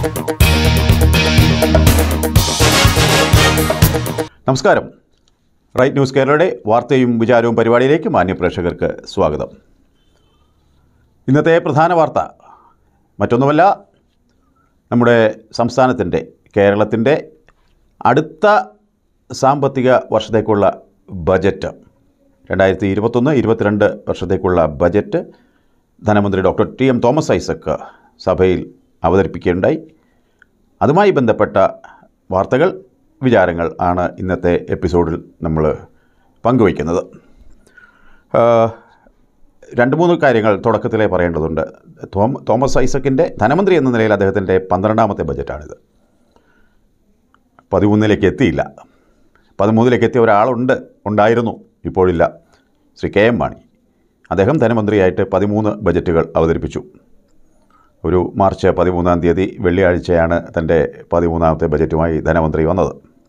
നമസ്കാരം right news കേരളയുടെ വാർത്തയും വിചാരവും പരിപാടിയിലേക്ക് മാന്യ പ്രേക്ഷകർക്ക് സ്വാഗതം ഇന്നത്തെ പ്രധാന വാർത്ത മറ്റൊന്നുമല്ല നമ്മുടെ സംസ്ഥാനത്തിൻ്റെ കേരളത്തിൻ്റെ അടുത്ത സാമ്പത്തിക വർഷത്തേക്കുള്ള ബജറ്റ് രണ്ടായിരത്തി ഇരുപത്തൊന്ന് ഇരുപത്തിരണ്ട് വർഷത്തേക്കുള്ള ബജറ്റ് ധനമന്ത്രി doctor T M Thomas Isaac സഭയിൽ അവതരിപ്പിക്കുകയുണ്ടായി അതുമായി ബന്ധപ്പെട്ട വാർത്തകൾ വിചാരങ്ങൾ ആണ് ഇന്നത്തെ എപ്പിസോഡിൽ നമ്മൾ പങ്കുവയ്ക്കുന്നത് ആ, രണ്ട് മൂന്ന് കാര്യങ്ങൾ തുടക്കത്തിലേ പറയേണ്ടതുണ്ട് തോം തോമസ് ഐസക്കിൻ്റെ ധനമന്ത്രി എന്ന നിലയിൽ അദ്ദേഹത്തിൻ്റെ പന്ത്രണ്ടാമത്തെ ബജറ്റാണിത് പതിമൂന്നിലേക്ക് എത്തിയില്ല പതിമൂന്നിലേക്ക് എത്തിയ ഒരാളുണ്ട് ഉണ്ടായിരുന്നു ഇപ്പോഴില്ല ശ്രീ കെ എം മാണി അദ്ദേഹം ധനമന്ത്രിയായിട്ട് പതിമൂന്ന് ബജറ്റുകൾ അവതരിപ്പിച്ചു ഒരു മാർച്ച് പതിമൂന്നാം തീയതി വെള്ളിയാഴ്ചയാണ് തൻ്റെ പതിമൂന്നാമത്തെ ബജറ്റുമായി ധനമന്ത്രി വന്നത്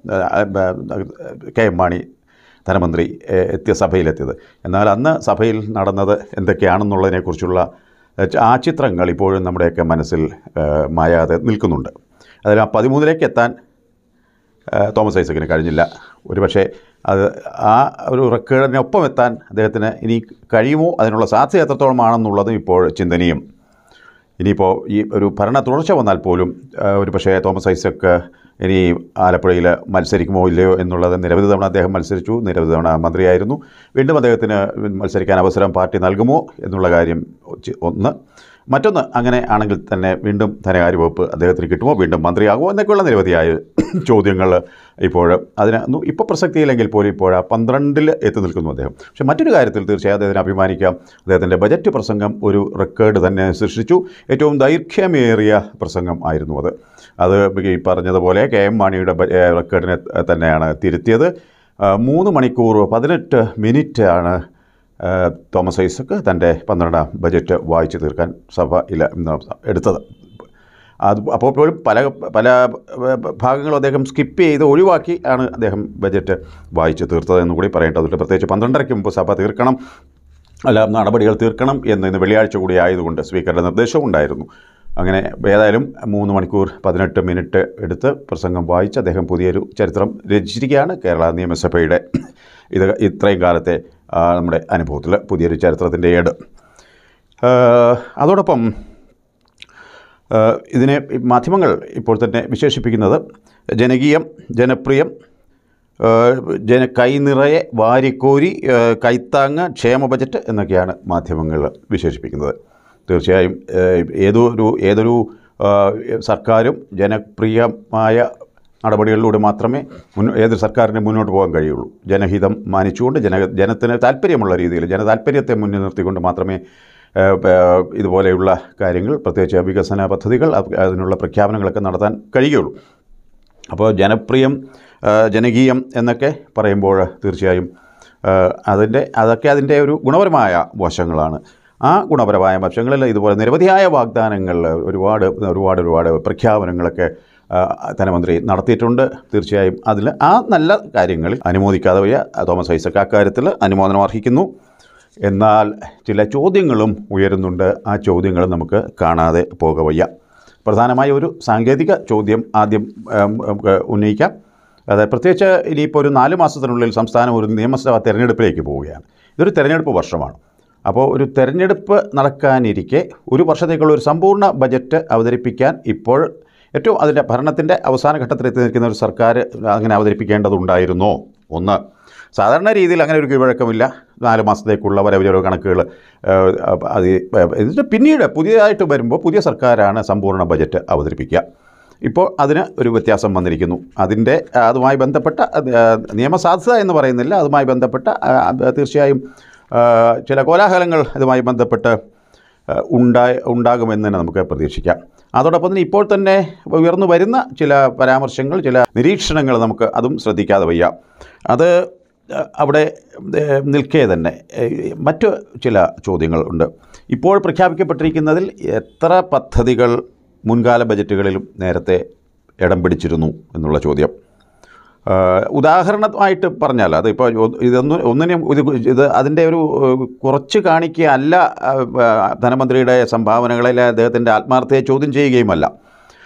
കെ എം മാണി ധനമന്ത്രി ഏഹ്, എത്തിയ സഭയിലെത്തിയത് എന്നാൽ അന്ന് സഭയിൽ നടന്നത് എന്തൊക്കെയാണെന്നുള്ളതിനെക്കുറിച്ചുള്ള ഏഹ്, ആ ചിത്രങ്ങൾ ഇപ്പോഴും നമ്മുടെയൊക്കെ മനസ്സിൽ ഏഹ്, മായാതെ നിൽക്കുന്നുണ്ട് അതിൽ ആ പതിമൂന്നിലേക്ക് എത്താൻ ഏഹ്, തോമസ് ഐസക്കിന് കഴിഞ്ഞില്ല ഒരുപക്ഷെ അത് ആ ഒരു റെക്കോർഡിനൊപ്പം എത്താൻ അദ്ദേഹത്തിന് ഇനി കഴിയുമോ അതിനുള്ള സാധ്യത എത്രത്തോളമാണെന്നുള്ളതും ഇപ്പോൾ ചിന്തനീയം ഇനിയിപ്പോൾ ഈ ഒരു ഭരണ തുടർച്ച വന്നാൽ പോലും ആ, ഒരു പക്ഷേ തോമസ് ഐസക്ക് ഇനി ആലപ്പുഴയിൽ മത്സരിക്കുമോ ഇല്ലയോ എന്നുള്ളത് നിരവധി തവണ അദ്ദേഹം മത്സരിച്ചു നിരവധി തവണ മന്ത്രിയായിരുന്നു വീണ്ടും അദ്ദേഹത്തിന് മത്സരിക്കാൻ അവസരം പാർട്ടി നൽകുമോ എന്നുള്ള കാര്യം ചി- ഒന്ന് മറ്റൊന്ന് അങ്ങനെ ആണെങ്കിൽ തന്നെ വീണ്ടും ധനകാര്യ വകുപ്പ് അദ്ദേഹത്തിന് കിട്ടുമോ വീണ്ടും മന്ത്രിയാകുമോ എന്നൊക്കെയുള്ള നിരവധിയായ ചോദ്യങ്ങൾ ഇപ്പോൾ അതിന് ഒന്നും ഇപ്പോൾ പ്രസക്തിയില്ലെങ്കിൽ പോലും ഇപ്പോൾ ആ പന്ത്രണ്ടിൽ എത്തി നിൽക്കുന്നു അദ്ദേഹം പക്ഷേ മറ്റൊരു കാര്യത്തിൽ തീർച്ചയായും അദ്ദേഹത്തിന് അഭിമാനിക്കാം അദ്ദേഹത്തിൻ്റെ ബജറ്റ് പ്രസംഗം ഒരു റെക്കോർഡ് തന്നെ സൃഷ്ടിച്ചു ഏറ്റവും ദൈർഘ്യമേറിയ പ്രസംഗം ആയിരുന്നു അത് അത് ഈ പറഞ്ഞതുപോലെ കെ എം മാണിയുടെ ബ- ഏ, റെക്കോർഡിനെ തന്നെയാണ് തിരുത്തിയത് ആ, മൂന്ന് മണിക്കൂർ പതിനെട്ട് മിനിറ്റ് ആണ് ആ, തോമസ് ഐസക്ക് തൻ്റെ പന്ത്രണ്ടാം ബജറ്റ് വായിച്ചു തീർക്കാൻ സഭയിൽ ഇന്ന് എടുത്തത് അത് അപ്പോൾ പോലും പല പല ഭാഗങ്ങളും അദ്ദേഹം സ്കിപ്പ് ചെയ്ത് ഒഴിവാക്കി ആണ് അദ്ദേഹം ബജറ്റ് വായിച്ചു തീർത്തതെന്ന് കൂടി പറയേണ്ടതുണ്ട് പ്രത്യേകിച്ച് പന്ത്രണ്ടരയ്ക്ക് മുമ്പ് സഭ തീർക്കണം അല്ല നടപടികൾ തീർക്കണം എന്ന് ഇന്ന് വെള്ളിയാഴ്ച കൂടി ആയതുകൊണ്ട് സ്പീക്കറുടെ നിർദ്ദേശവും ഉണ്ടായിരുന്നു അങ്ങനെ ഏതായാലും മൂന്ന് മണിക്കൂർ പതിനെട്ട് മിനിറ്റ് എടുത്ത് പ്രസംഗം വായിച്ച് അദ്ദേഹം പുതിയൊരു ചരിത്രം രചിച്ചിരിക്കുകയാണ് കേരള നിയമസഭയുടെ ഇത് ഇത്രയും കാലത്തെ ആ, നമ്മുടെ അനുഭവത്തിൽ പുതിയൊരു ചരിത്രത്തിൻ്റെ ഏട് ആ, അതോടൊപ്പം ആ, ഇതിനെ മാധ്യമങ്ങൾ ഇപ്പോൾ തന്നെ വിശേഷിപ്പിക്കുന്നത് ജനകീയം ജനപ്രിയം ആ, ജന കൈനിറയെ വാരിക്കോരി ആ, കൈത്താങ്ങ് ക്ഷേമ ബജറ്റ് എന്നൊക്കെയാണ് മാധ്യമങ്ങൾ വിശേഷിപ്പിക്കുന്നത് തീർച്ചയായും ആ, ഏതൊരു ഏതൊരു ആ, സർക്കാരും ജനപ്രിയമായ നടപടികളിലൂടെ മാത്രമേ മുൻ ഏത് സർക്കാരിന് മുന്നോട്ട് പോകാൻ കഴിയുള്ളൂ ജനഹിതം മാനിച്ചുകൊണ്ട് ജന ജനത്തിന് താല്പര്യമുള്ള രീതിയിൽ ജനതാല്പര്യത്തെ മുന്നിൽ നിർത്തിക്കൊണ്ട് മാത്രമേ ഏഹ്, ഏഹ്, ഇതുപോലെയുള്ള കാര്യങ്ങൾ പ്രത്യേകിച്ച് വികസന പദ്ധതികൾ അത് അതിനുള്ള പ്രഖ്യാപനങ്ങളൊക്കെ നടത്താൻ കഴിയുള്ളൂ അപ്പോൾ ജനപ്രിയം ഏഹ്, ജനകീയം എന്നൊക്കെ പറയുമ്പോൾ തീർച്ചയായും ഏഹ്, അതിൻ്റെ അതൊക്കെ അതിൻ്റെ ഒരു ഗുണപരമായ വശങ്ങളാണ് ആ ഗുണപരമായ വശങ്ങളിൽ ഇതുപോലെ നിരവധിയായ വാഗ്ദാനങ്ങൾ ഒരുപാട് ഒരുപാട് ഒരുപാട് പ്രഖ്യാപനങ്ങളൊക്കെ ആ, ധനമന്ത്രി നടത്തിയിട്ടുണ്ട് തീർച്ചയായും അതിൽ ആ നല്ല കാര്യങ്ങളിൽ അനുമോദിക്കാതെ വയ്യ തോമസ് ഐസക് അക്കാര്യത്തിൽ അനുമോദനം അർഹിക്കുന്നു എന്നാൽ ചില ചോദ്യങ്ങളും ഉയരുന്നുണ്ട് ആ ചോദ്യങ്ങൾ നമുക്ക് കാണാതെ പോകവയ്യ പ്രധാനമായ ഒരു സാങ്കേതിക ചോദ്യം ആദ്യം ഉം, നമുക്ക് ഉന്നയിക്കാം അതായത് പ്രത്യേകിച്ച് ഇനിയിപ്പോൾ ഒരു നാല് മാസത്തിനുള്ളിൽ സംസ്ഥാനം ഒരു നിയമസഭാ തെരഞ്ഞെടുപ്പിലേക്ക് പോവുകയാണ് ഇതൊരു തെരഞ്ഞെടുപ്പ് വർഷമാണ് അപ്പോൾ ഒരു തെരഞ്ഞെടുപ്പ് നടക്കാനിരിക്കെ ഒരു വർഷത്തേക്കുള്ള ഒരു സമ്പൂർണ്ണ ബജറ്റ് അവതരിപ്പിക്കാൻ ഇപ്പോൾ ഏറ്റവും അതിൻ്റെ ഭരണത്തിൻ്റെ അവസാന ഘട്ടത്തിലെത്തി നിൽക്കുന്ന ഒരു സർക്കാർ അങ്ങനെ അവതരിപ്പിക്കേണ്ടതുണ്ടായിരുന്നോ ഒന്ന് സാധാരണ രീതിയിൽ അങ്ങനെ ഒരു കീഴ്വഴക്കമില്ല നാല് മാസത്തേക്കുള്ള വരവ് ചെലവ് കണക്കുകൾ ഏഹ്, അത് എന്നിട്ട് പിന്നീട് പുതിയതായിട്ട് വരുമ്പോൾ പുതിയ സർക്കാരാണ് സമ്പൂർണ്ണ ബജറ്റ് അവതരിപ്പിക്കുക ഇപ്പോൾ അതിന് ഒരു വ്യത്യാസം വന്നിരിക്കുന്നു അതിൻ്റെ അതുമായി ബന്ധപ്പെട്ട അത്, ആ, നിയമസാധുത എന്ന് പറയുന്നില്ല അതുമായി ബന്ധപ്പെട്ട ആ, തീർച്ചയായും ആ, ചില കോലാഹലങ്ങൾ ഇതുമായി ബന്ധപ്പെട്ട് ആ, ഉണ്ടായി ഉണ്ടാകുമെന്ന് തന്നെ നമുക്ക് പ്രതീക്ഷിക്കാം അതോടൊപ്പം തന്നെ ഇപ്പോൾ തന്നെ ഉയർന്നു വരുന്ന ചില പരാമർശങ്ങൾ ചില നിരീക്ഷണങ്ങൾ നമുക്ക് അതും ശ്രദ്ധിക്കാതെ വയ്യ അത് ആ, അവിടെ ഏ, നിൽക്കെ തന്നെ ഏ, മറ്റു ചില ചോദ്യങ്ങൾ ഉണ്ട് ഇപ്പോൾ പ്രഖ്യാപിക്കപ്പെട്ടിരിക്കുന്നതിൽ എത്ര പദ്ധതികൾ മുൻകാല ബജറ്റുകളിലും നേരത്തെ ഇടം പിടിച്ചിരുന്നു എന്നുള്ള ചോദ്യം ആ, ഉദാഹരണമായിട്ട് പറഞ്ഞാൽ അത് ഇപ്പോൾ ഇതൊന്നും ഒന്നിനും ഇത് ഇത് അതിൻ്റെ ഒരു ഏഹ്, കുറച്ച് കാണിക്കുകയല്ല ആ, ആ, ധനമന്ത്രിയുടെ സംഭാവനകളിലെ അദ്ദേഹത്തിൻ്റെ ആത്മാർത്ഥതയെ ചോദ്യം ചെയ്യുകയുമല്ല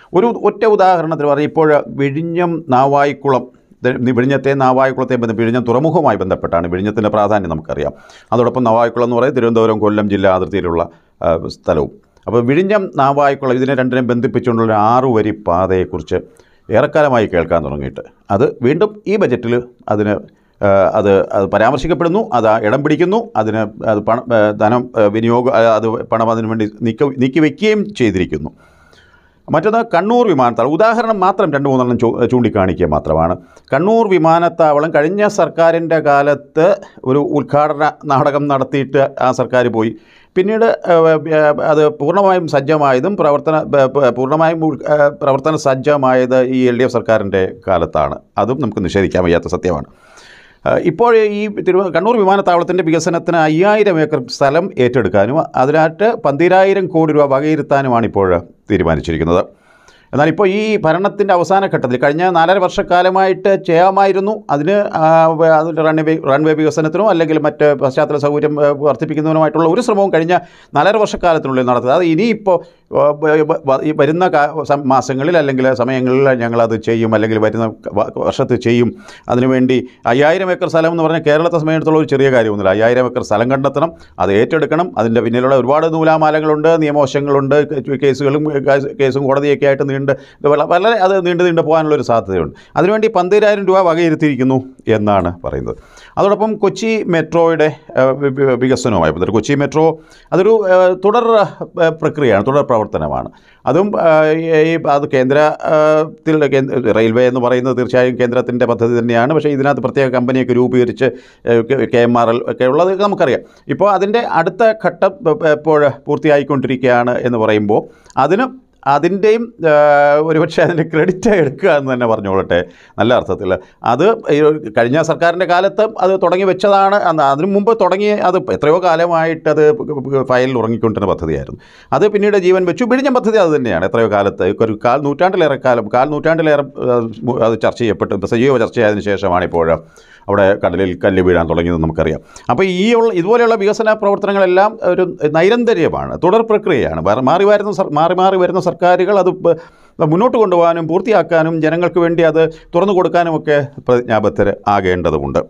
ഒരു ഒറ്റ ഉദാഹരണത്തിന് പറഞ്ഞാൽ ഇപ്പോൾ വിഴിഞ്ഞം നാവായിക്കുളം ഇത് വിഴിഞ്ഞത്തെ നാവായിക്കുളത്തെ ബന്ധം വിഴിഞ്ഞം തുറമുഖവുമായി ബന്ധപ്പെട്ടാണ് വിഴിഞ്ഞത്തിൻ്റെ പ്രാധാന്യം നമുക്കറിയാം അതോടൊപ്പം നാവായിക്കുളം എന്ന് പറയുന്നത് തിരുവനന്തപുരം കൊല്ലം ജില്ലാ അതിർത്തിയിലുള്ള ആ, സ്ഥലവും അപ്പോൾ വിഴിഞ്ഞം നാവായിക്കുളം ഇതിനെ രണ്ടിനെ ബന്ധിപ്പിച്ചുകൊണ്ടുള്ള ഒരു ആറു വരി പാതയെക്കുറിച്ച് ഏറെക്കാലമായി കേൾക്കാൻ തുടങ്ങിയിട്ട് അത് വീണ്ടും ഈ ബജറ്റിൽ അതിന് ആ, അത് അത് പരാമർശിക്കപ്പെടുന്നു അത് ആ ഇടം പിടിക്കുന്നു അതിന് അത് പണം ആ, ധനം ആ, വിനിയോഗം ആ, അത് പണം അതിനു വേണ്ടി നീക്ക നീക്കി വയ്ക്കുകയും ചെയ്തിരിക്കുന്നു മറ്റൊന്ന് കണ്ണൂർ വിമാനത്താവളം ഉദാഹരണം മാത്രം രണ്ട് മൂന്നെണ്ണം ചൂ ചൂണ്ടിക്കാണിക്കുക മാത്രമാണ് കണ്ണൂർ വിമാനത്താവളം കഴിഞ്ഞ സർക്കാരിൻ്റെ കാലത്ത് ഒരു ഉദ്ഘാടന നാടകം നടത്തിയിട്ട് ആ സർക്കാർ പോയി പിന്നീട് ഏഹ്, ഏഹ്, അത് പൂർണ്ണമായും സജ്ജമായതും പ്രവർത്തന പ- പ- പൂർണ്ണമായും ഉൾ- ഏഹ്, പ്രവർത്തന സജ്ജമായത് ഈ എൽ ഡി എഫ് സർക്കാരിൻ്റെ കാലത്താണ് അതും നമുക്ക് നിഷേധിക്കാൻ വയ്യാത്ത സത്യമാണ് ഏഹ്, ഇപ്പോൾ ഈ തിരുവ കണ്ണൂർ വിമാനത്താവളത്തിൻ്റെ വികസനത്തിന് അയ്യായിരം ഏക്കർ സ്ഥലം ഏറ്റെടുക്കാനും അതിനായിട്ട് പന്തിരായിരം കോടി രൂപ വകയിരുത്താനുമാണ് ഇപ്പോൾ തീരുമാനിച്ചിരിക്കുന്നത് എന്നാൽ ഇപ്പോൾ ഈ ഭരണത്തിൻ്റെ അവസാന ഘട്ടത്തിൽ കഴിഞ്ഞ നാലര വർഷക്കാലമായിട്ട് ചെയ്യാമായിരുന്നു അതിന് ആ, വ- അതിൻ്റെ റൺവേ റൺവേ വികസനത്തിനോ അല്ലെങ്കിൽ മറ്റ് പശ്ചാത്തല സൗകര്യം ഏ, വർദ്ധിപ്പിക്കുന്നതിനുമായിട്ടുള്ള ഒരു ശ്രമവും കഴിഞ്ഞ നാലര വർഷക്കാലത്തിനുള്ളിൽ നടത്തുക അത് ഇനിയിപ്പോൾ ആ, വ- വ- വ- ഈ വരുന്ന കാ- സം- മാസങ്ങളിൽ അല്ലെങ്കിൽ സമയങ്ങളിൽ ഞങ്ങളത് ചെയ്യും അല്ലെങ്കിൽ വരുന്ന വ- വർഷത്തിൽ ചെയ്യും അതിനുവേണ്ടി അയ്യായിരം ഏക്കർ സ്ഥലം എന്ന് പറഞ്ഞാൽ കേരളത്തെ സംബന്ധിച്ചിടത്തോളം ഒരു ചെറിയ കാര്യമൊന്നുമില്ല അയ്യായിരം ഏക്കർ സ്ഥലം കണ്ടെത്തണം അത് ഏറ്റെടുക്കണം അതിൻ്റെ പിന്നിലുള്ള ഒരുപാട് നൂലാമാലകളുണ്ട് നിയമവശങ്ങളുണ്ട് കേസുകളും കേസ്- കേസും കോടതിയൊക്കെ ആയിട്ട് നീണ്ട് ഇത് വള- വളരെ അത് നീണ്ടു നീണ്ടു പോകാനുള്ള ഒരു സാധ്യതയുണ്ട് അതിനുവേണ്ടി പന്തിരായിരം രൂപ വകയിരുത്തിയിരിക്കുന്നു എന്നാണ് പറയുന്നത് അതോടൊപ്പം കൊച്ചി മെട്രോയുടെ ഏഹ്, വി- വി- വികസനവുമായി ബന്ധപ്പെട്ട് കൊച്ചി മെട്രോ അതൊരു ഏഹ്, തുടർ ഏഹ്, പ്രക്രിയയാണ് തുടർ പ്രവർത്തനമാണ് അതും ഏഹ്, ഈ അത് കേന്ദ്രത്തിൽ കേന്ദ്ര റെയിൽവേ എന്ന് പറയുന്നത് തീർച്ചയായും കേന്ദ്രത്തിൻ്റെ പദ്ധതി തന്നെയാണ് പക്ഷേ ഇതിനകത്ത് പ്രത്യേക കമ്പനിയൊക്കെ രൂപീകരിച്ച് കെ എം ആർ എൽ ഒക്കെ ഉള്ളത് നമുക്കറിയാം ഇപ്പോൾ അതിൻ്റെ അടുത്ത ഘട്ടം ഇപ്പ- ഇപ്പോൾ പൂർത്തിയായിക്കൊണ്ടിരിക്കുകയാണ് എന്ന് പറയുമ്പോൾ അതിന് അതിൻ്റെയും ഒരുപക്ഷെ അതിൻ്റെ ക്രെഡിറ്റ് എടുക്കുക എന്ന് തന്നെ പറഞ്ഞോളട്ടെ നല്ല അർത്ഥത്തിൽ അത് ഈ ഒരു കഴിഞ്ഞ സർക്കാരിൻ്റെ കാലത്ത് അത് തുടങ്ങി വെച്ചതാണ് അന്ന് അതിനു മുമ്പ് തുടങ്ങി അത് എത്രയോ കാലമായിട്ട് അത് ഫയലിൽ ഉറങ്ങിക്കൊണ്ടിരുന്ന പദ്ധതിയായിരുന്നു അത് പിന്നീട് ജീവൻ വെച്ചു പിഴിഞ്ഞ പദ്ധതി അത് തന്നെയാണ് എത്രയോ കാലത്ത് ഒരു കാൽ നൂറ്റാണ്ടിലേറെ കാലം കാൽ നൂറ്റാണ്ടിലേറെ ഏഹ്, അത് ചർച്ച ചെയ്യപ്പെട്ട് സജീവ ചർച്ചയായതിനു ശേഷമാണ് ഇപ്പോൾ അവിടെ കടലിൽ കല്ല് വീഴാൻ തുടങ്ങിയത് നമുക്കറിയാം അപ്പോൾ ഈ ഉള്ള ഇതുപോലെയുള്ള വികസന പ്രവർത്തനങ്ങളെല്ലാം ഒരു നൈരന്തര്യമാണ് തുടർ പ്രക്രിയയാണ് വേറെ മാറി വരുന്ന സർ- മാറി മാറി വരുന്ന സർക്കാരുകൾ അത് പ- മുന്നോട്ട് കൊണ്ടുപോകാനും പൂർത്തിയാക്കാനും ജനങ്ങൾക്ക് വേണ്ടി അത് തുറന്നു കൊടുക്കാനുമൊക്കെ പ്രതിജ്ഞാബദ്ധർ ആകേണ്ടതുണ്ട്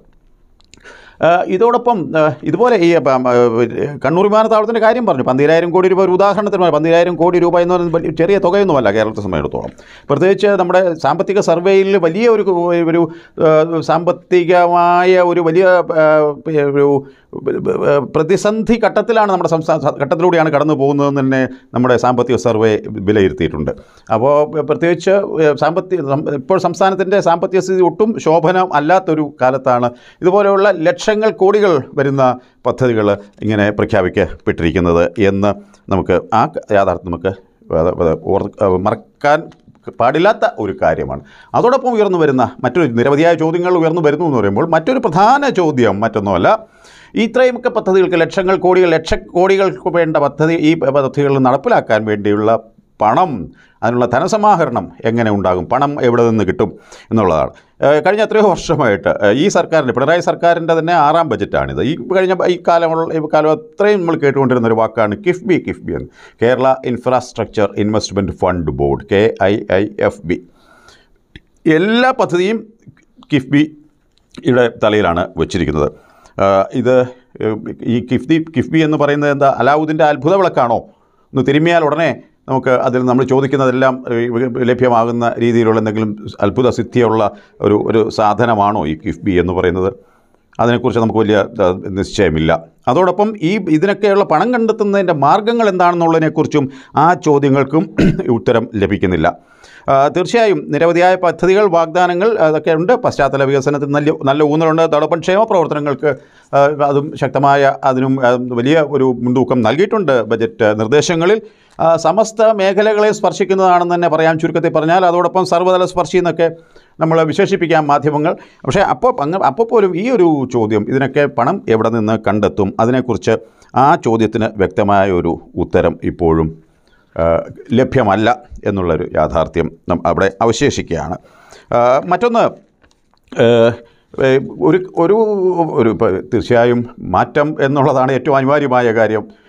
ആ, ഇതോടൊപ്പം ആ, ഇതുപോലെ ഈ പ- ആ, കണ്ണൂർ വിമാനത്താവളത്തിൻ്റെ കാര്യം പറഞ്ഞു പന്തിരായിരം കോടി രൂപ ഒരു ഉദാഹരണത്തിന് പറഞ്ഞു പന്തിരായിരം കോടി രൂപ എന്ന് പറയുന്നത് വലിയ- ചെറിയ തുകയൊന്നുമല്ല കേരളത്തെ സംബന്ധിച്ചിടത്തോളം പ്രത്യേകിച്ച് നമ്മുടെ സാമ്പത്തിക സർവേയിൽ വലിയ ഒരു ഒരു ആ, സാമ്പത്തികമായ ഒരു വലിയ ആ, ഒരു പ്രതിസന്ധി ഘട്ടത്തിലാണ് നമ്മുടെ സംസ്ഥാന ഘട്ടത്തിലൂടെയാണ് കടന്നു പോകുന്നതെന്ന് തന്നെ നമ്മുടെ സാമ്പത്തിക സർവേ വിലയിരുത്തിയിട്ടുണ്ട് അപ്പോൾ പ്രത്യേകിച്ച് സാമ്പത്തിക സം- ഇപ്പോൾ സംസ്ഥാനത്തിൻ്റെ സാമ്പത്തിക സ്ഥിതി ഒട്ടും ശോഭനം അല്ലാത്തൊരു കാലത്താണ് ഇതുപോലെയുള്ള ലക്ഷങ്ങൾ കോടികൾ വരുന്ന പദ്ധതികൾ ഇങ്ങനെ പ്രഖ്യാപിക്കപ്പെട്ടിരിക്കുന്നത് എന്ന് നമുക്ക് ആ യാഥാർത്ഥ്യം നമുക്ക് അത് അത് ഓർ- മറക്കാൻ പാടില്ലാത്ത ഒരു കാര്യമാണ് അതോടൊപ്പം ഉയർന്നു വരുന്ന മറ്റൊരു നിരവധിയായ ചോദ്യങ്ങൾ ഉയർന്നു വരുന്നു എന്ന് പറയുമ്പോൾ മറ്റൊരു പ്രധാന ചോദ്യം മറ്റൊന്നുമല്ല ഇത്രയുമൊക്കെ പദ്ധതികൾക്ക് ലക്ഷങ്ങൾ കോടികൾ ലക്ഷക്കോടികൾക്ക് വേണ്ട പദ്ധതി ഈ പദ്ധതികൾ നടപ്പിലാക്കാൻ വേണ്ടിയുള്ള പണം അതിനുള്ള ധനസമാഹരണം എങ്ങനെ ഉണ്ടാകും പണം എവിടെ നിന്ന് കിട്ടും എന്നുള്ളതാണ് ഏഹ് കഴിഞ്ഞ എത്രയോ വർഷമായിട്ട് ഏഹ് ഈ സർക്കാരിൻ്റെ പിണറായി സർക്കാരിൻ്റെ തന്നെ ആറാം ബജറ്റാണിത് ഈ കഴിഞ്ഞ ഈ കാലമുള്ള ഈ കാലം അത്രയും നമ്മൾ കേട്ടുകൊണ്ടിരുന്ന ഒരു വാക്കാണ് കിഫ്ബി കിഫ്ബി എന്ന് Kerala infrastructure investment fund board K I I F B എല്ലാ പദ്ധതിയും കിഫ്ബിയുടെ തലയിലാണ് വച്ചിരിക്കുന്നത് ആ, ഇത് ഏഹ്, ഈ കിഫ്ബി കിഫ്ബി എന്ന് പറയുന്നത് എന്താ അലാവുദ്ദീൻ്റെ അത്ഭുത വിളക്കാണോ ഒന്ന് തിരുമ്മിയാൽ ഉടനെ നമുക്ക് അതിൽ നമ്മൾ ചോദിക്കുന്നതെല്ലാം ഏഹ്, ലഭ്യമാകുന്ന രീതിയിലുള്ള എന്തെങ്കിലും അത്ഭുത സിദ്ധിയുള്ള ഒരു ഒരു സാധനമാണോ ഈ കിഫ്ബി എന്ന് പറയുന്നത് അതിനെക്കുറിച്ച് നമുക്ക് വലിയ ആ, നിശ്ചയമില്ല അതോടൊപ്പം ഈ ഇതിനൊക്കെയുള്ള പണം കണ്ടെത്തുന്നതിൻ്റെ മാർഗ്ഗങ്ങൾ എന്താണെന്നുള്ളതിനെക്കുറിച്ചും ആ ചോദ്യങ്ങൾക്കും ഉത്തരം ലഭിക്കുന്നില്ല ആ, തീർച്ചയായും നിരവധിയായ പദ്ധതികൾ വാഗ്ദാനങ്ങൾ അതൊക്കെ ഉണ്ട് പശ്ചാത്തല വികസനത്തിന് നല്ല നല്ല ഊന്നലുണ്ട് അതോടൊപ്പം ക്ഷേമ പ്രവർത്തനങ്ങൾക്ക് ആ, അതും ശക്തമായ അതിനും ആ, വലിയ ഒരു മുൻതൂക്കം നൽകിയിട്ടുണ്ട് ബജറ്റ് നിർദ്ദേശങ്ങളിൽ ആ, സമസ്ത മേഖലകളെ സ്പർശിക്കുന്നതാണെന്ന് തന്നെ പറയാം ചുരുക്കത്തിൽ പറഞ്ഞാൽ അതോടൊപ്പം സർവ്വതല സ്പർശി എന്നൊക്കെ നമ്മൾ വിശേഷിപ്പിക്കാം മാധ്യമങ്ങൾ പക്ഷേ അപ്പോൾ അങ്ങ് അപ്പോൾ പോലും ഈ ഒരു ചോദ്യം ഇതിനൊക്കെ പണം എവിടെ നിന്ന് കണ്ടെത്തും അതിനെക്കുറിച്ച് ആ ചോദ്യത്തിന് വ്യക്തമായ ഒരു ഉത്തരം ഇപ്പോഴും ആ, ലഭ്യമല്ല എന്നുള്ളൊരു യാഥാർത്ഥ്യം നം- അവിടെ അവശേഷിക്കുകയാണ് ആ, മറ്റൊന്ന് ഏഹ്, ഏഹ്, ഒരു ഒരു ഒരു ഇപ്പം തീർച്ചയായും മാറ്റം എന്നുള്ളതാണ് ഏറ്റവും അനിവാര്യമായ കാര്യം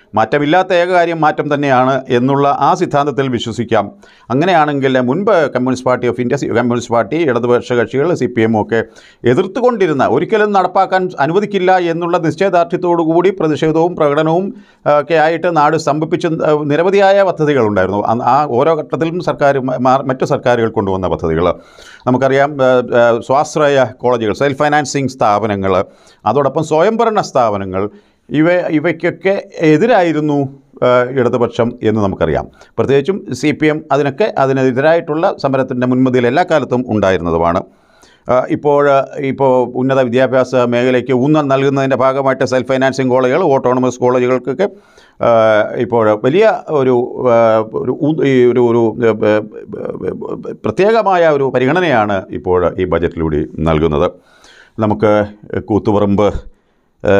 മാറ്റമില്ലാത്ത ഏക കാര്യം മാറ്റം തന്നെയാണ് എന്നുള്ള ആ സിദ്ധാന്തത്തിൽ വിശ്വസിക്കാം അങ്ങനെയാണെങ്കിൽ മുൻപ് communist party of India C- communist party ഇടതുപക്ഷ കക്ഷികൾ സി പി എമ്മും ഒക്കെ എതിർത്തുകൊണ്ടിരുന്ന ഒരിക്കലും നടപ്പാക്കാൻ അനുവദിക്കില്ല എന്നുള്ള നിശ്ചയദാർഢ്യത്തോടു കൂടി പ്രതിഷേധവും പ്രകടനവും ആ, ഒക്കെ ആയിട്ട് നാട് സ്തംഭിപ്പിച്ച ആ, നിരവധിയായ പദ്ധതികളുണ്ടായിരുന്നു അന്ന് ആ ഓരോ ഘട്ടത്തിലും സർക്കാർ മ- മാ- മറ്റു സർക്കാരുകൾ കൊണ്ടുവന്ന പദ്ധതികൾ നമുക്കറിയാം ആ, ആ, സ്വാശ്രയ കോളേജുകൾ സെൽഫ് ഫൈനാൻസിങ് സ്ഥാപനങ്ങൾ അതോടൊപ്പം സ്വയംഭരണ സ്ഥാപനങ്ങൾ ഇവ ഇവയ്ക്കൊക്കെ എതിരായിരുന്നു ആ, ഇടതുപക്ഷം എന്ന് നമുക്കറിയാം പ്രത്യേകിച്ചും സി പി എം അതിനൊക്കെ അതിനെതിരായിട്ടുള്ള സമരത്തിൻ്റെ മുൻപതിൽ എല്ലാ കാലത്തും ഉണ്ടായിരുന്നതുമാണ് ആ, ഇപ്പോൾ ഇപ്പോൾ ഉന്നത വിദ്യാഭ്യാസ മേഖലയ്ക്ക് ഊന്നൽ നൽകുന്നതിൻ്റെ ഭാഗമായിട്ട് സെൽഫ് ഫൈനാൻസിങ് കോളേജുകൾ ഓട്ടോണമസ് കോളേജുകൾക്കൊക്കെ ആ, ഇപ്പോൾ വലിയ ഒരു ആ, ഒരു ഊ- ഈ ഒരു ഒരു ഏ, ഏ, പ്രത്യേകമായ ഒരു പരിഗണനയാണ് ഇപ്പോൾ ഈ ബജറ്റിലൂടെ നൽകുന്നത് നമുക്ക് കൂത്തുപറമ്പ് ഏ,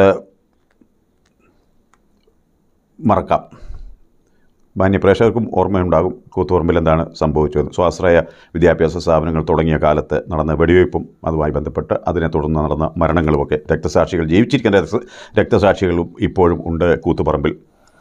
മറക്കാം മാന്യപ്രേക്ഷകർക്കും ഓർമ്മയുണ്ടാകും കൂത്തുപറമ്പിൽ എന്താണ് സംഭവിച്ചത് സ്വാശ്രയ വിദ്യാഭ്യാസ സ്ഥാപനങ്ങൾ തുടങ്ങിയ കാലത്ത് നടന്ന വെടിവയ്പ്പും അതുമായി ബന്ധപ്പെട്ട് അതിനെ തുടർന്ന് നടന്ന മരണങ്ങളുമൊക്കെ രക്തസാക്ഷികൾ ജീവിച്ചിരിക്കുന്ന രക്ത- രക്തസാക്ഷികളും ഇപ്പോഴും ഉണ്ട് കൂത്തുപറമ്പിൽ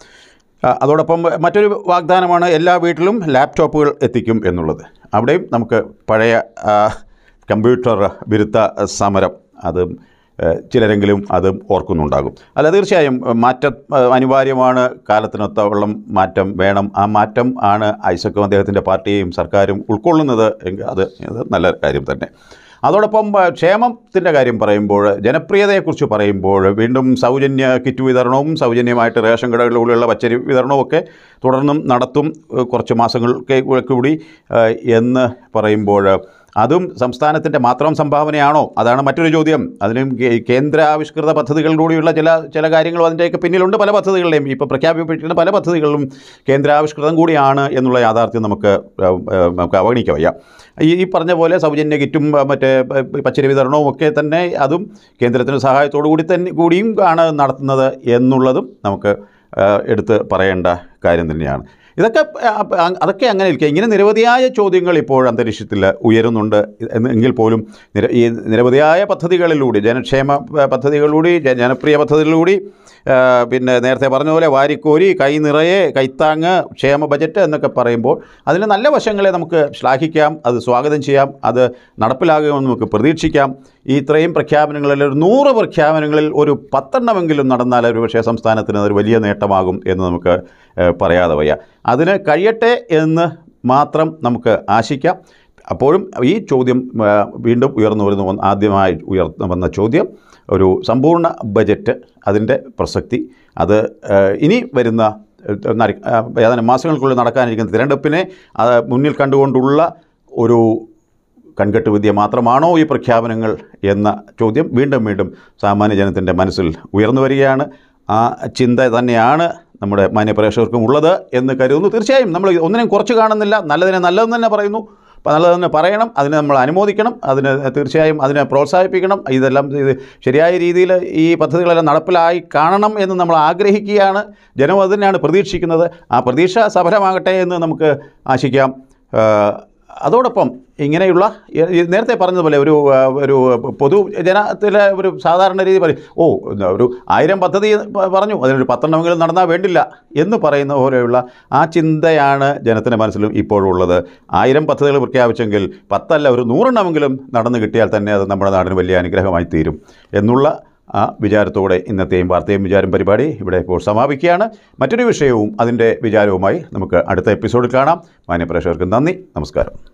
ആ, അതോടൊപ്പം മറ്റൊരു വാഗ്ദാനമാണ് എല്ലാ വീട്ടിലും ലാപ്ടോപ്പുകൾ എത്തിക്കും എന്നുള്ളത് അവിടെയും നമുക്ക് പഴയ ആ, കമ്പ്യൂട്ടർ വിരുദ്ധ സമരം അത് ഏഹ്, ചിലരെങ്കിലും അത് ഓർക്കുന്നുണ്ടാകും അല്ല തീർച്ചയായും മാറ്റം ഏഹ്, അനിവാര്യമാണ് കാലത്തിനൊത്തവണ്ണം മാറ്റം വേണം ആ മാറ്റം ആണ് ഐസക്കും അദ്ദേഹത്തിൻ്റെ പാർട്ടിയും സർക്കാരും ഉൾക്കൊള്ളുന്നത് എങ്കിൽ അത് അത് നല്ല കാര്യം തന്നെ അതോടൊപ്പം ആ, ക്ഷേമത്തിൻ്റെ കാര്യം പറയുമ്പോൾ ജനപ്രിയതയെക്കുറിച്ച് പറയുമ്പോൾ വീണ്ടും സൗജന്യ കിറ്റ് വിതരണവും സൗജന്യമായിട്ട് റേഷൻ കടകളിലൂടെയുള്ള പച്ചരി വിതരണവും ഒക്കെ തുടർന്നും നടത്തും ഏഹ്, കുറച്ച് മാസങ്ങൾക്ക് കൂടി ഏഹ്, എന്ന് പറയുമ്പോൾ അതും സംസ്ഥാനത്തിൻ്റെ മാത്രം സംഭാവനയാണോ അതാണ് മറ്റൊരു ചോദ്യം അതിനും കേ- കേന്ദ്ര ആവിഷ്കൃത പദ്ധതികളിലൂടെയുള്ള ചില ചില കാര്യങ്ങളും അതിൻ്റെയൊക്കെ പിന്നിലുണ്ട് പല പദ്ധതികളുടെയും ഇപ്പോൾ പ്രഖ്യാപിക്കപ്പെട്ടിരുന്ന പല പദ്ധതികളിലും കേന്ദ്രാവിഷ്കൃതം കൂടിയാണ് എന്നുള്ള യാഥാർത്ഥ്യം നമുക്ക് ഏഹ്, ഏഹ്, നമുക്ക് അവഗണിക്കാൻ വയ്യ ഈ ഈ പറഞ്ഞ പോലെ സൗജന്യ കിറ്റും ആ, മറ്റേ പ- പ- പച്ചരി വിതരണവും ഒക്കെ തന്നെ അതും കേന്ദ്രത്തിൻ്റെ സഹായത്തോടു കൂടി തന്നെ കൂടിയും ആണ് നടത്തുന്നത് എന്നുള്ളതും നമുക്ക് ആ, എടുത്ത് പറയേണ്ട കാര്യം തന്നെയാണ് ഇതൊക്കെ ആ, അ- അതൊക്കെ അങ്ങനെ ഇരിക്കുക ഇങ്ങനെ നിരവധിയായ ചോദ്യങ്ങൾ ഇപ്പോൾ അന്തരീക്ഷത്തിൽ ഉയരുന്നുണ്ട് എന്ന് എങ്കിൽ പോലും നിര ഈ നിരവധിയായ പദ്ധതികളിലൂടെ ജനക്ഷേമ ആ, പദ്ധതികളിലൂടെ ജ- ജനപ്രിയ പദ്ധതികളിലൂടെ ആ, പിന്നെ നേരത്തെ പറഞ്ഞ പോലെ വാരിക്കോരി കൈ നിറയെ കൈത്താങ്ങ് ക്ഷേമ ബജറ്റ് എന്നൊക്കെ പറയുമ്പോൾ അതിന് നല്ല വശങ്ങളെ നമുക്ക് ശ്ലാഘിക്കാം അത് സ്വാഗതം ചെയ്യാം അത് നടപ്പിലാകുമെന്ന് നമുക്ക് പ്രതീക്ഷിക്കാം ഈ ഇത്രയും പ്രഖ്യാപനങ്ങളിൽ ഒരു നൂറ് പ്രഖ്യാപനങ്ങളിൽ ഒരു പത്തെണ്ണമെങ്കിലും നടന്നാൽ ഒരു പക്ഷേ സംസ്ഥാനത്തിന് അതൊരു വലിയ നേട്ടമാകും എന്ന് നമുക്ക് ഏഹ്, പറയാതെ വയ്യ അതിന് കഴിയട്ടെ എന്ന് മാത്രം നമുക്ക് ആശിക്കാം അപ്പോഴും ഈ ചോദ്യം ആ, വീണ്ടും ഉയർന്നു വരുന്ന ഒന്ന് ആദ്യമായി ഉയർന്നു വന്ന ചോദ്യം ഒരു സമ്പൂർണ്ണ ബജറ്റ് അതിൻ്റെ പ്രസക്തി അത് ആ, ഇനി വരുന്ന ആ, നര- ആ, ഏതാനും മാസങ്ങൾക്കുള്ളിൽ നടക്കാനിരിക്കുന്ന തിരഞ്ഞെടുപ്പിനെ ആ, മുന്നിൽ കണ്ടുകൊണ്ടുള്ള ഒരു കൺകെട്ട് വിദ്യ മാത്രമാണോ ഈ പ്രഖ്യാപനങ്ങൾ എന്ന ചോദ്യം വീണ്ടും വീണ്ടും സാമാന്യ ജനത്തിൻ്റെ മനസ്സിൽ ഉയർന്നു വരികയാണ് ആ ചിന്ത തന്നെയാണ് നമ്മുടെ മാന്യപ്രേക്ഷകർക്കും ഉള്ളത് എന്ന് കരുതുന്നു തീർച്ചയായും നമ്മൾ ഒന്നിനും കുറച്ച് കാണുന്നില്ല നല്ലതിനെ നല്ലതെന്ന് തന്നെ പറയുന്നു അപ്പോൾ നല്ലത് തന്നെ പറയണം അതിനെ നമ്മൾ അനുമോദിക്കണം അതിന് തീർച്ചയായും അതിനെ പ്രോത്സാഹിപ്പിക്കണം ഇതെല്ലാം ഇത് ശരിയായ രീതിയിൽ ഈ പദ്ധതികളെല്ലാം നടപ്പിലായി കാണണം എന്ന് നമ്മൾ ആഗ്രഹിക്കുകയാണ് ജനം അത് തന്നെയാണ് പ്രതീക്ഷിക്കുന്നത് ആ പ്രതീക്ഷ സഫലമാകട്ടെ എന്ന് നമുക്ക് ആശിക്കാം ആ, അതോടൊപ്പം ഇങ്ങനെയുള്ള ഈ- ഈ നേരത്തെ പറഞ്ഞതുപോലെ ഒരു ആ, ഒരു പൊതുജനത്തിലെ ഒരു സാധാരണ രീതി പറയും ഓ എന്താ ഒരു ആയിരം പദ്ധതി പ- പറഞ്ഞു അതിനൊരു പത്തെണ്ണമെങ്കിലും നടന്നാൽ വേണ്ടില്ല എന്ന് പറയുന്ന പോലെയുള്ള ആ ചിന്തയാണ് ജനത്തിൻ്റെ മനസ്സിലും ഇപ്പോഴുള്ളത് ആയിരം പദ്ധതികൾ പ്രഖ്യാപിച്ചെങ്കിൽ പത്തല്ല ഒരു നൂറെണ്ണമെങ്കിലും നടന്നു കിട്ടിയാൽ തന്നെ അത് നമ്മുടെ നാടിന് വലിയ അനുഗ്രഹമായി തീരും എന്നുള്ള ആ വിചാരത്തോടെ ഇന്നത്തെയും വാർത്തയും വിചാരം പരിപാടി ഇവിടെ ഇപ്പോൾ സമാപിക്കുകയാണ് മറ്റൊരു വിഷയവും അതിൻ്റെ വിചാരവുമായി നമുക്ക് അടുത്ത എപ്പിസോഡിൽ കാണാം മാന്യപ്രേക്ഷകർക്ക് നന്ദി നമസ്കാരം